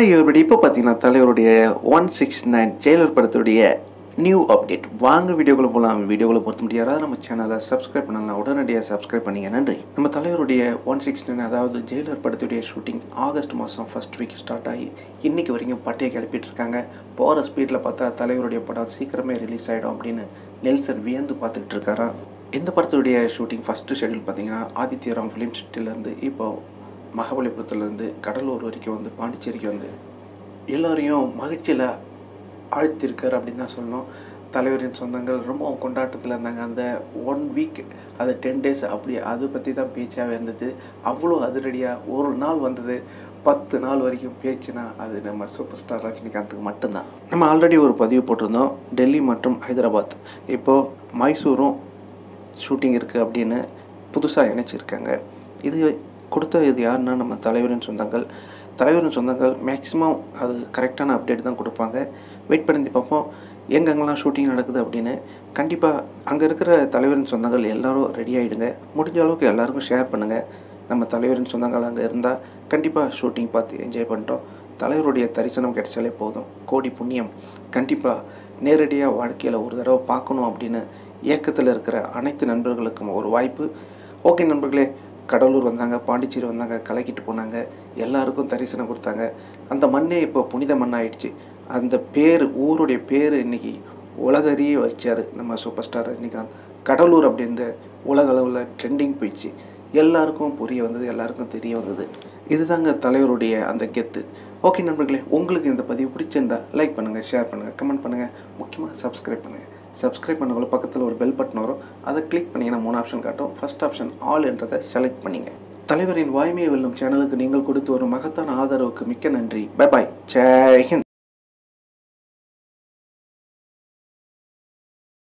hi everybody இப்போ பார்த்தீங்கன்னா தலைவருடைய ஒன் சிக்ஸ் நைன் ஜெயிலர் படத்துடைய நியூ அப்டேட் வாங்க வீடியோக்குள்ள போகலாம் வீடியோக்குள்ள பொறுத்த முடியாத நம்ம சேனலை சப்ஸ்கிரைப் பண்ணலாம் உடனடியாக சப்ஸ்கிரைப் பண்ணீங்க நன்றி நம்ம தலைவருடைய ஒன் சிக்ஸ் நைன் அதாவது ஜெயிலர் படத்துடைய ஷூட்டிங் ஆகஸ்ட் மாதம் ஃபர்ஸ்ட் வீக் ஸ்டார்ட் ஆகி இன்னைக்கு வரைக்கும் பட்டையை கிளப்பிட்டு இருக்காங்க போகிற ஸ்பீடில் பார்த்தா தலைவருடைய படம் சீக்கிரமே ரிலீஸ் ஆகிடும் அப்படின்னு நெல்சன் வியந்து பார்த்துக்கிட்டு இருக்காராம் இந்த படத்துடைய ஷூட்டிங் ஃபஸ்ட்டு ஷெடியூல் பார்த்தீங்கன்னா ஆதித்யராம் ஃபிலிம் சிட்டிலேருந்து இப்போ மகாபலிபுரத்துலேருந்து கடலூர் வரைக்கும் வந்து பாண்டிச்சேரிக்கு வந்து எல்லோரையும் மகிழ்ச்சியில் ஆழ்த்திருக்கார் அப்படின்னு தான் சொல்லணும் தலைவரின் சொந்தங்கள் ரொம்ப கொண்டாட்டத்தில் இருந்தாங்க அந்த ஒன் வீக் அது டென் டேஸ் அப்படி அதை பற்றி தான் பேச்சாகவே இருந்தது அவ்வளோ அதிரடியாக ஒரு நாள் வந்தது பத்து நாள் வரைக்கும் பேச்சுனா அது நம்ம சூப்பர் ஸ்டார் ரஜினிகாந்துக்கு மட்டும்தான் நம்ம ஆல்ரெடி ஒரு பதிவு போட்டிருந்தோம் டெல்லி மற்றும் ஹைதராபாத் இப்போது மைசூரும் ஷூட்டிங் இருக்குது அப்படின்னு புதுசாக இணைச்சிருக்காங்க இது கொடுத்த இது யாருன்னா நம்ம தலைவரின் சொந்தங்கள் தலைவரின் சொந்தங்கள் மேக்ஸிமம் அது கரெக்டான அப்டேட் தான் கொடுப்பாங்க வெயிட் பண்ணி பார்ப்போம் எங்கெங்கெல்லாம் ஷூட்டிங் நடக்குது அப்படின்னு கண்டிப்பாக அங்கே இருக்கிற தலைவரின் சொந்தங்கள் எல்லாரும் ரெடி ஆகிடுங்க முடிஞ்ச அளவுக்கு எல்லாருக்கும் ஷேர் பண்ணுங்கள் நம்ம தலைவரின் சொந்தங்கள் அங்கே இருந்தால் கண்டிப்பாக ஷூட்டிங் பார்த்து என்ஜாய் பண்ணிட்டோம் தலைவருடைய தரிசனம் கிடைச்சாலே போதும் கோடி புண்ணியம் கண்டிப்பாக நேரடியாக வாழ்க்கையில் ஒரு தடவை பார்க்கணும் அப்படின்னு இயக்கத்தில் இருக்கிற அனைத்து நண்பர்களுக்கும் ஒரு வாய்ப்பு ஓகே நண்பர்களே கடலூர் வந்தாங்க பாண்டிச்சேரி வந்தாங்க கலக்கிட்டு போனாங்க எல்லாருக்கும் தரிசனம் கொடுத்தாங்க அந்த மண்ணே இப்போ புனித மண்ணாயிடுச்சு அந்த பேர் ஊருடைய பேர் இன்னைக்கு உலகறியே வச்சார் நம்ம சூப்பர் ஸ்டார் ரஜினிகாந்த் கடலூர் அப்படின்ற உலக அளவில் ட்ரெண்டிங் போயிடுச்சு எல்லாருக்கும் புரிய வந்தது எல்லாருக்கும் தெரிய வந்தது இதுதாங்க தலைவருடைய அந்த கெத்து ஓகே நண்பர்களே உங்களுக்கு இந்த பதிவு பிடிச்சிருந்தா லைக் பண்ணுங்கள் ஷேர் பண்ணுங்கள் கமெண்ட் பண்ணுங்கள் முக்கியமாக சப்ஸ்கிரைப் பண்ணுங்கள் சப்ஸ்கிரைப் பண்ணக்குள்ள பக்கத்தில் ஒரு பெல் பட்டன் வரும் அதை கிளிக் பண்ணிங்கன்னா மூணு ஆப்ஷன் காட்டும் ஃபர்ஸ்ட் ஆப்ஷன் ஆல் என்றதை செலக்ட் பண்ணிங்க தலைவரின் வாய்மையை வெல்லும் சேனலுக்கு நீங்கள் கொடுத்து ஒரு மகத்தான ஆதரவுக்கு மிக்க நன்றி பை பாய் ஜெய் ஹிந்த்